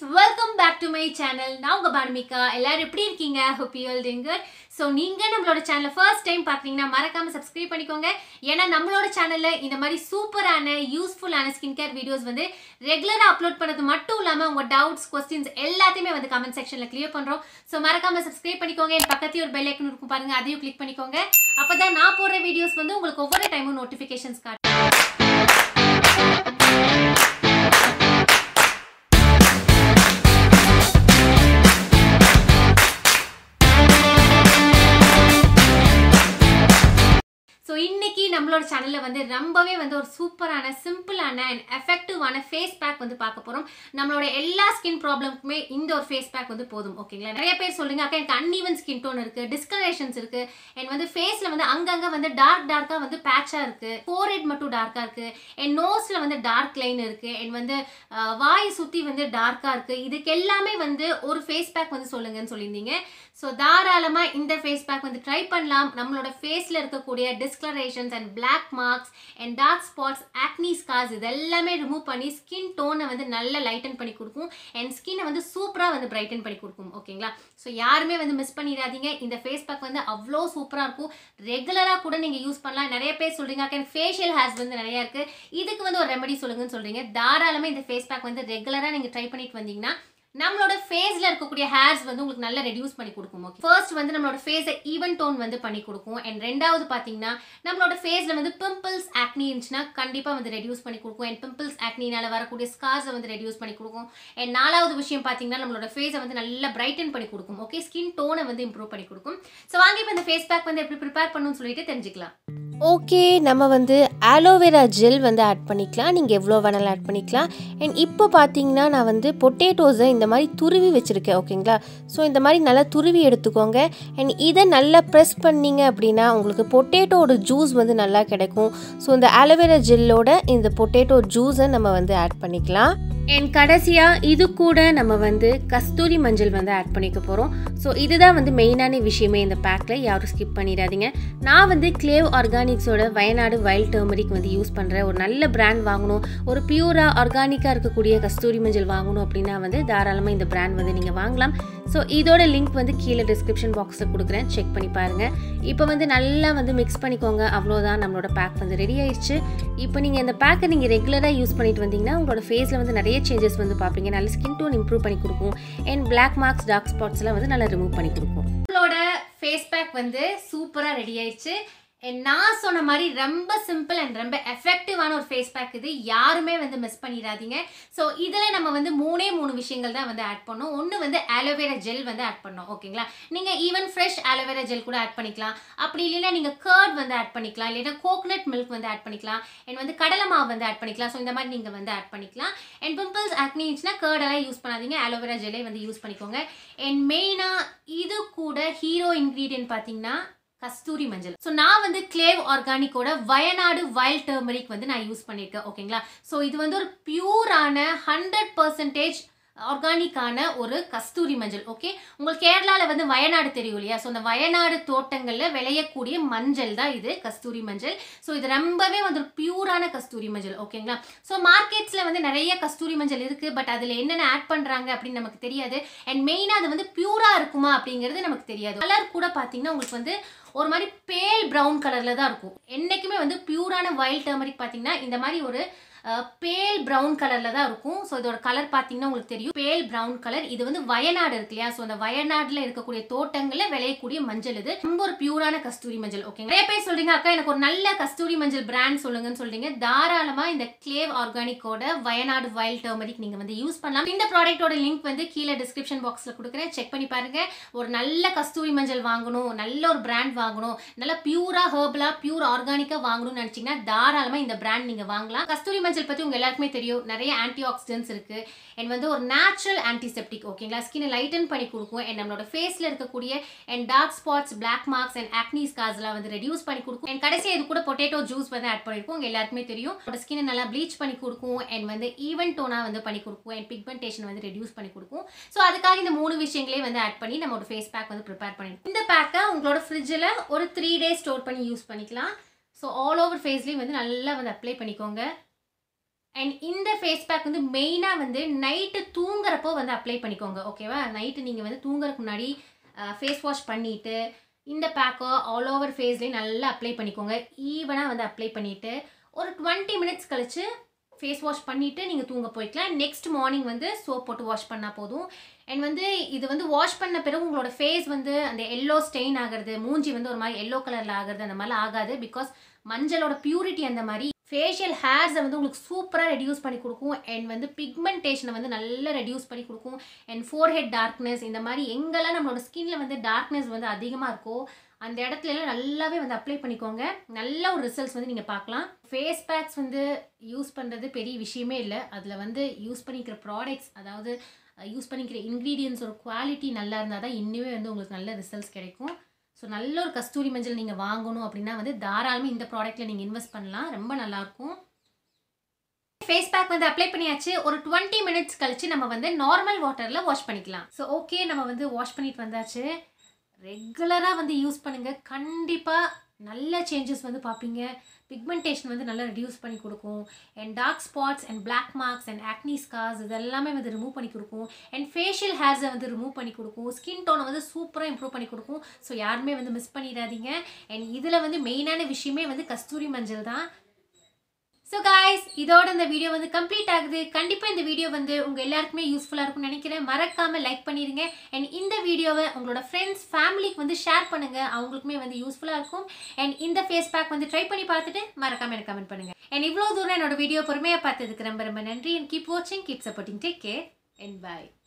welcome back to my channel நான் உங்கள் பானுமிகா எல்லாரும் எப்படி இருக்கீங்க hope you all doing good so நீங்கள் நம்மளோட சேனலை ஃபர்ஸ்ட் டைம் பார்க்குறீங்கன்னா மறக்காமல் சப்ஸ்கிரைப் பண்ணிக்கோங்க ஏன்னா நம்மளோட சேனலில் இந்த மாதிரி சூப்பரான யூஸ்ஃபுல்லான ஸ்கின் கேர் வீடியோஸ் வந்து ரெகுலராக அப்லோட் பண்ணது மட்டும் இல்லாமல் உங்கள் டவுட்ஸ் கொஸ்டின்ஸ் எல்லாத்தையுமே வந்து கமெண்ட் செக்ஷனில் கிளியர் பண்ணுறோம் ஸோ மறக்காமல் சப்ஸ்கிரைப் பண்ணிக்கோங்க என் பக்கத்தையும் ஒரு பெல் ஐக்கன் இருக்கும் பாருங்கள் அதையும் கிளிக் பண்ணிக்கோங்க அப்போ தான் நான் போடுற வீடியோஸ் வந்து உங்களுக்கு ஒவ்வொரு டைமும் நோட்டிஃபிகேஷன்ஸ் காட்டும் ஸோ இன்னைக்கு நம்மளோட சேனலில் வந்து ரொம்பவே வந்து ஒரு சூப்பரான சிம்பிளான அண்ட் எஃபெக்டிவான ஃபேஸ் பேக் வந்து பார்க்க போகிறோம் நம்மளோட எல்லா ஸ்கின் ப்ராப்ளம்க்குமே இந்த ஒரு ஃபேஸ் பேக் வந்து போதும் ஓகேங்களா நிறைய பேர் சொல்லுங்க அக்கா எனக்கு அன்ஈவன் ஸ்கின் டோன் இருக்குது டிஸ்கலரேஷன்ஸ் இருக்குது அண்ட் வந்து ஃபேஸில் வந்து அங்கங்கே வந்து டார்க் டார்க்காக வந்து பேட்சாக இருக்குது ஃபோர்ஹெட் மட்டும் டார்க்காக இருக்குது என் நோஸில் வந்து டார்க் லைன் இருக்குது அண்ட் வந்து அஹ், வாய் சுற்றி வந்து டார்க்காக இருக்குது இதுக்கு எல்லாமே வந்து ஒரு ஃபேஸ் பேக் வந்து சொல்லுங்கன்னு சொல்லியிருந்தீங்க ஸோ தாராளமாக இந்த ஃபேஸ் பேக் வந்து ட்ரை பண்ணலாம் நம்மளோட ஃபேஸில் இருக்கக்கூடிய discolourations and black marks and dark spots acne scars இது எல்லாமே ரிமூவ் பண்ணி ஸ்கின் டோனை வந்து நல்லா லைட்டன் பண்ணி கொடுக்கும் அண்ட் ஸ்கின்னை வந்து சூப்பராக வந்து பிரைட்டன் பண்ணி கொடுக்கும் ஓகேங்களா ஸோ யாருமே வந்து மிஸ் பண்ணிடாதீங்க இந்த ஃபேஸ் பேக் வந்து அவ்வளோ சூப்பராக இருக்கும் ரெகுலராக கூட நீங்கள் யூஸ் பண்ணலாம் நிறைய பேர் சொல்கிறீங்க எனக்கு ஃபேஷியல் ஹேர்ஸ் வந்து நிறையா இருக்குது இதுக்கு வந்து ஒரு ரெமெடி சொல்லுங்கன்னு சொல்கிறீங்க தாராளமாக இந்த ஃபேஸ் பேக் வந்து ரெகுலராக நீங்கள் ட்ரை பண்ணிட்டு வந்தீங்கன்னா நம்மளோட ஃபேஸில் இருக்கக்கூடிய ஹேர்ஸ் வந்து உங்களுக்கு நல்லா ரெடியூஸ் பண்ணி கொடுக்கும் ஓகே ஃபர்ஸ்ட் வந்து நம்மளோட ஃபேஸை ஈவன் டோன் வந்து பண்ணி கொடுக்கும் அண்ட் ரெண்டாவது பார்த்தீங்கன்னா நம்மளோட ஃபேஸில் வந்து பிம்பிள்ஸ் ஆக்னி இருந்துச்சுன்னா கண்டிப்பாக வந்து ரெடியூஸ் பண்ணி கொடுக்கும் அண்ட் பிம்பிள்ஸ் ஆக்னினால வரக்கூடிய ஸ்கார்ஸை வந்து ரெடியூஸ் பண்ணி கொடுக்கும் அண்ட் நாலாவது விஷயம் பார்த்தீங்கன்னா நம்மளோட ஃபேஸை வந்து நல்லா பிரைட்டன் பண்ணி கொடுக்கும் ஓகே ஸ்கின் டோனை வந்து இம்ப்ரூவ் பண்ணி கொடுக்கும் ஸோ வாங்க இப்போ இந்த ஃபேஸ் பேக் வந்து எப்படி ப்ரிப்பேர் பண்ணணும்னு சொல்லிட்டு தெரிஞ்சுக்கலாம் ஓகே நம்ம வந்து ஆலோவேரா ஜெல் வந்து ஆட் பண்ணிக்கலாம் நீங்கள் எவ்வளோ வேணாலும் ஆட் பண்ணிக்கலாம் அண்ட் இப்போ பார்த்தீங்கன்னா நான் வந்து பொட்டேட்டோஸை இந்த மாதிரி துருவி வச்சுருக்கேன் ஓகேங்களா ஸோ இந்த மாதிரி நல்லா துருவி எடுத்துக்கோங்க அண்ட் இதை நல்லா ப்ரெஸ் பண்ணீங்க அப்படின்னா உங்களுக்கு பொட்டேட்டோட ஜூஸ் வந்து நல்லா கிடைக்கும் ஸோ இந்த ஆலோவேரா ஜெல்லோட இந்த பொட்டேட்டோ ஜூஸை நம்ம வந்து ஆட் பண்ணிக்கலாம் அண்ட் கடைசியாக இது கூட நம்ம வந்து கஸ்தூரி மஞ்சள் வந்து ஆட் பண்ணிக்க போகிறோம் ஸோ இதுதான் வந்து மெயினான விஷயமே இந்த பேக்கில் யாரும் ஸ்கிப் பண்ணிடாதீங்க நான் வந்து கிளேவ் ஆர்கானிக்ஸோட வயநாடு வைல்ட் டர்மரிக் வந்து யூஸ் பண்ணுறேன் ஒரு நல்ல பிராண்ட் வாங்கணும் ஒரு பியூராக ஆர்கானிக்காக இருக்கக்கூடிய கஸ்தூரி மஞ்சள் வாங்கணும் அப்படின்னா வந்து தாராளமாக இந்த பிராண்ட் வந்து நீங்கள் வாங்கலாம் ஸோ இதோட லிங்க் வந்து கீழே டிஸ்கிரிப்ஷன் பாக்ஸில் கொடுக்குறேன் செக் பண்ணி பாருங்கள் இப்போ வந்து நல்லா வந்து மிக்ஸ் பண்ணிக்கோங்க அவ்வளோதான் நம்மளோட பேக் வந்து ரெடி ஆயிடுச்சு இப்போ நீங்கள் இந்த பேக்கை நீங்கள் ரெகுலராக யூஸ் பண்ணிட்டு வந்தீங்கன்னா உங்களோட ஃபேஸில் வந்து நிறைய சேஞ்சஸ் வந்து பார்ப்பீங்க நல்ல ஸ்கின் டோன் இம்ப்ரூவ் பண்ணி கொடுக்கும் அண்ட் பிளாக் மார்க்ஸ் டார்க் ஸ்பாட்ஸ்லாம் வந்து நல்லா ரிமூவ் பண்ணி கொடுக்கும் நம்மளோட ஃபேஸ் பேக் வந்து சூப்பராக ரெடி ஆயிடுச்சு And நான் சொன்ன மாதிரி ரொம்ப சிம்பிள் அண்ட் ரொம்ப எஃபெக்டிவான ஒரு ஃபேஸ் பேக் இது யாருமே வந்து மிஸ் பண்ணிடாதீங்க ஸோ இதில் நம்ம வந்து மூணே மூணு விஷயங்கள் தான் வந்து ஆட் பண்ணோம் ஒன்று வந்து ஆலோவேரா ஜெல் வந்து ஆட் பண்ணோம் ஓகேங்களா நீங்கள் ஈவன் ஃப்ரெஷ் ஆலோவேரா ஜெல் கூட ஆட் பண்ணிக்கலாம் அப்படி இல்லைன்னா நீங்கள் கர்ட் வந்து ஆட் பண்ணிக்கலாம் இல்லைன்னா கோகனட் மில்க் வந்து ஆட் பண்ணிக்கலாம் அண்ட் வந்து கடலை மாவு வந்து ஆட் பண்ணிக்கலாம் ஸோ இந்த மாதிரி நீங்கள் வந்து ஆட் பண்ணிக்கலாம் அண்ட் பிம்பிள்ஸ் ஆக்னி இருந்துச்சுன்னா கர்டெல்லாம் யூஸ் பண்ணாதீங்க ஆலோவேரா ஜெல்லே வந்து யூஸ் பண்ணிக்கோங்க அண்ட் மெயினாக இது கூட ஹீரோ இன்க்ரீடியன்ட் பார்த்தீங்கன்னா கஸ்தூரி மஞ்சள் ஸோ நான் வந்து கிளேவ் ஆர்கானிக்கோட வயநாடு வைல்ட் டர்மரிக் வந்து நான் யூஸ் பண்ணியிருக்கேன் ஓகேங்களா ஸோ இது வந்து ஒரு பியூரான ஹண்ட்ரட் பர்சன்டேஜ் ஆர்கானிக்கான ஒரு கஸ்தூரி மஞ்சள் ஓகே உங்களுக்கு கேரளாவில் வந்து வயநாடு தெரியும் இல்லையா ஸோ அந்த வயநாடு தோட்டங்களில் விளையக்கூடிய மஞ்சள் தான் இது கஸ்தூரி மஞ்சள் ஸோ இது ரொம்பவே வந்து ஒரு பியூரான கஸ்தூரி மஞ்சள் ஓகேங்களா ஸோ மார்க்கெட்ஸில் வந்து நிறைய கஸ்தூரி மஞ்சள் இருக்குது பட் அதில் என்னென்ன ஆட் பண்ணுறாங்க அப்படின்னு நமக்கு தெரியாது அண்ட் மெயினாக அது வந்து பியூராக இருக்குமா அப்படிங்கிறது நமக்கு தெரியாது கலர் கூட பார்த்தீங்கன்னா உங்களுக்கு வந்து ஒரு மாதிரி பேல் ப்ரௌன் கலரில் தான் இருக்கும் என்றைக்குமே வந்து பியூரான வைல்ட் டர்மரிக் பார்த்தீங்கன்னா இந்த மாதிரி ஒரு பேல் ப்ரௌன் கலரில் தான் இருக்கும் ஸோ இதோட கலர் பார்த்தீங்கன்னா உங்களுக்கு தெரியும் பேல் ப்ரௌன் கலர் இது வந்து வயநாடு இருக்கு இல்லையா ஸோ அந்த வயநாட்டில் இருக்கக்கூடிய தோட்டங்களில் விளையக்கூடிய மஞ்சள் இது ரொம்ப ஒரு பியூரான கஸ்தூரி மஞ்சள் ஓகே நிறைய பேர் சொல்றீங்க அக்கா எனக்கு ஒரு நல்ல கஸ்தூரி மஞ்சள் பிராண்ட் சொல்லுங்கன்னு சொல்றீங்க தாராளமாக இந்த கிளேவ் ஆர்கானிக்கோட வயநாடு வைல்ட் டர்மரிக் நீங்கள் வந்து யூஸ் பண்ணலாம் இந்த ப்ராடக்ட்டோட லிங்க் வந்து கீழே டிஸ்கிரிப்ஷன் பாக்ஸில் கொடுக்குறேன் செக் பண்ணி பாருங்க ஒரு நல்ல கஸ்தூரி மஞ்சள் வாங்கணும் நல்ல ஒரு பிராண்ட் வாங்கணும் நல்ல பியூரா ஹர்பலா பியூர் ஆர்கானிக்கா வாங்கணும்னு நினைச்சீங்கன்னா தாராளமா இந்த பிராண்ட் நீங்க வாங்கலாம் கஸ்தூரி மஞ்சள் பத்தி உங்க எல்லாருக்குமே தெரியும் நிறைய ஆன்டி ஆக்சிடென்ட்ஸ் இருக்கு அண்ட் வந்து ஒரு நேச்சுரல் ஆன்டிசெப்டிக் ஓகேங்களா ஸ்கினை லைட்டன் பண்ணி கொடுக்கும் அண்ட் நம்மளோட ஃபேஸ்ல இருக்கக்கூடிய and dark spots black marks and acne ஸ்கார்ஸ்லாம் வந்து ரெடியூஸ் பண்ணி கொடுக்கும் அண்ட் கடைசியாக இது கூட பொட்டேட்டோ ஜூஸ் வந்து ஆட் பண்ணிருக்கும் உங்க எல்லாருக்குமே தெரியும் உங்களோட ஸ்கினை நல்லா ப்ளீச் பண்ணி கொடுக்கும் அண்ட் வந்து ஈவன் டோனா வந்து பண்ணி கொடுக்கும் அண்ட் பிக்மெண்டேஷன் வந்து ரெடியூஸ் பண்ணி கொடுக்கும் ஸோ அதுக்காக இந்த மூணு விஷயங்களே வந்து ஆட் பண்ணி நம்மளோட ஃபேஸ் பேக் வந்து ப்ரிப்பேர் பண்ணிருக்கோம் இந்த பேக்கை உங்களோட ஃப்ரிட்ஜில் ஒரு த்ரீ டேஸ் ஸ்டோர் பண்ணி யூஸ் பண்ணிக்கலாம் ஸோ ஆல் ஓவர் ஃபேஸ்லேயும் வந்து நல்லா வந்து அப்ளை பண்ணிக்கோங்க அண்ட் இந்த ஃபேஸ் பேக் வந்து மெயினாக வந்து நைட்டு தூங்குறப்போ வந்து அப்ளை பண்ணிக்கோங்க ஓகேவா நைட்டு நீங்கள் வந்து தூங்குறதுக்கு முன்னாடி ஃபேஸ் வாஷ் பண்ணிவிட்டு இந்த பேக்கை ஆல் ஓவர் ஃபேஸ்லேயும் நல்லா அப்ளை பண்ணிக்கோங்க ஈவனாக வந்து அப்ளை பண்ணிவிட்டு ஒரு டுவெண்ட்டி மினிட்ஸ் கழிச்சு ஃபேஸ் வாஷ் பண்ணிவிட்டு நீங்கள் தூங்க போய்க்கலாம் நெக்ஸ்ட் மார்னிங் வந்து சோப் போட்டு வாஷ் பண்ணால் போதும் அண்ட் வந்து இது வந்து வாஷ் பண்ண பிறகு உங்களோட ஃபேஸ் வந்து அந்த எல்லோ ஸ்டெயின் ஆகிறது மூஞ்சி வந்து ஒரு மாதிரி எல்லோ கலரில் ஆகிறது அந்த மாதிரிலாம் ஆகாது பிகாஸ் மஞ்சளோட பியூரிட்டி அந்த மாதிரி ஃபேஷியல் ஹேர்ஸை வந்து உங்களுக்கு சூப்பராக ரெடியூஸ் பண்ணி கொடுக்கும் அண்ட் வந்து பிக்மெண்டேஷனை வந்து நல்லா ரெடியூஸ் பண்ணி கொடுக்கும் அண்ட் ஃபோர்ஹெட் டார்க்னஸ் இந்த மாதிரி எங்கெல்லாம் நம்மளோட ஸ்கின்ல வந்து டார்க்னஸ் வந்து அதிகமாக இருக்கோ அந்த இடத்துல எல்லாம் நல்லாவே வந்து அப்ளை பண்ணிக்கோங்க நல்ல ஒரு ரிசல்ட்ஸ் வந்து நீங்கள் பார்க்கலாம் ஃபேஸ் பேக்ஸ் வந்து யூஸ் பண்ணுறது பெரிய விஷயமே இல்லை அதில் வந்து யூஸ் பண்ணிக்கிற ப்ராடக்ட்ஸ் அதாவது யூஸ் பண்ணிக்கிற இன்க்ரீடியன்ஸோட குவாலிட்டி நல்லா இருந்தால் தான் இன்னுமே வந்து உங்களுக்கு நல்ல ரிசல்ட்ஸ் கிடைக்கும் ஸோ நல்ல ஒரு கஸ்தூரி மஞ்சள் நீங்கள் வாங்கணும் அப்படின்னா வந்து தாராளமாக இந்த ப்ராடக்ட்டில் நீங்கள் இன்வெஸ்ட் பண்ணலாம் ரொம்ப நல்லாயிருக்கும் ஃபேஸ் பேக் வந்து அப்ளை பண்ணியாச்சு ஒரு டுவெண்ட்டி மினிட்ஸ் கழிச்சு நம்ம வந்து நார்மல் வாட்டரில் வாஷ் பண்ணிக்கலாம் ஸோ ஓகே நம்ம வந்து வாஷ் பண்ணிட்டு வந்தாச்சு ரெகுலராக வந்து யூஸ் பண்ணுங்கள் கண்டிப்பாக நல்ல சேஞ்சஸ் வந்து பார்ப்பீங்க பிக்மெண்டேஷன் வந்து நல்லா ரெடியூஸ் பண்ணி கொடுக்கும் and dark spots and black marks and acne scars இதெல்லாமே வந்து ரிமூவ் பண்ணி கொடுக்கும் அண்ட் ஃபேஷியல் ஹேர்ஸை வந்து ரிமூவ் பண்ணி கொடுக்கும் ஸ்கின் டோனை வந்து சூப்பராக இம்ப்ரூவ் பண்ணி கொடுக்கும் ஸோ யாருமே வந்து மிஸ் பண்ணிடாதீங்க அண்ட் இதில் வந்து மெயினான விஷயமே வந்து கஸ்தூரி மஞ்சள் தான் ஸோ காய்ஸ் இதோட இந்த வீடியோ வந்து கம்ப்ளீட் ஆகுது கண்டிப்பாக இந்த வீடியோ வந்து உங்கள் எல்லாருக்குமே யூஸ்ஃபுல்லாக இருக்கும்னு நினைக்கிறேன் மறக்காமல் லைக் பண்ணிடுங்க அண்ட் இந்த வீடியோவை உங்களோட ஃப்ரெண்ட்ஸ் ஃபேமிலிக்கு வந்து ஷேர் பண்ணுங்கள் அவங்களுக்குமே வந்து யூஸ்ஃபுல்லாக இருக்கும் அண்ட் இந்த ஃபேஸ் பேக் வந்து ட்ரை பண்ணி பார்த்துட்டு மறக்காமல் எனக்கு கமெண்ட் பண்ணுங்கள் அண்ட் இவ்வளோ தூரம் என்னோட வீடியோ பொறுமையாக பார்த்ததுக்கு ரொம்ப ரொம்ப நன்றி அண்ட் கீப் வாட்சிங் keep supporting take care and bye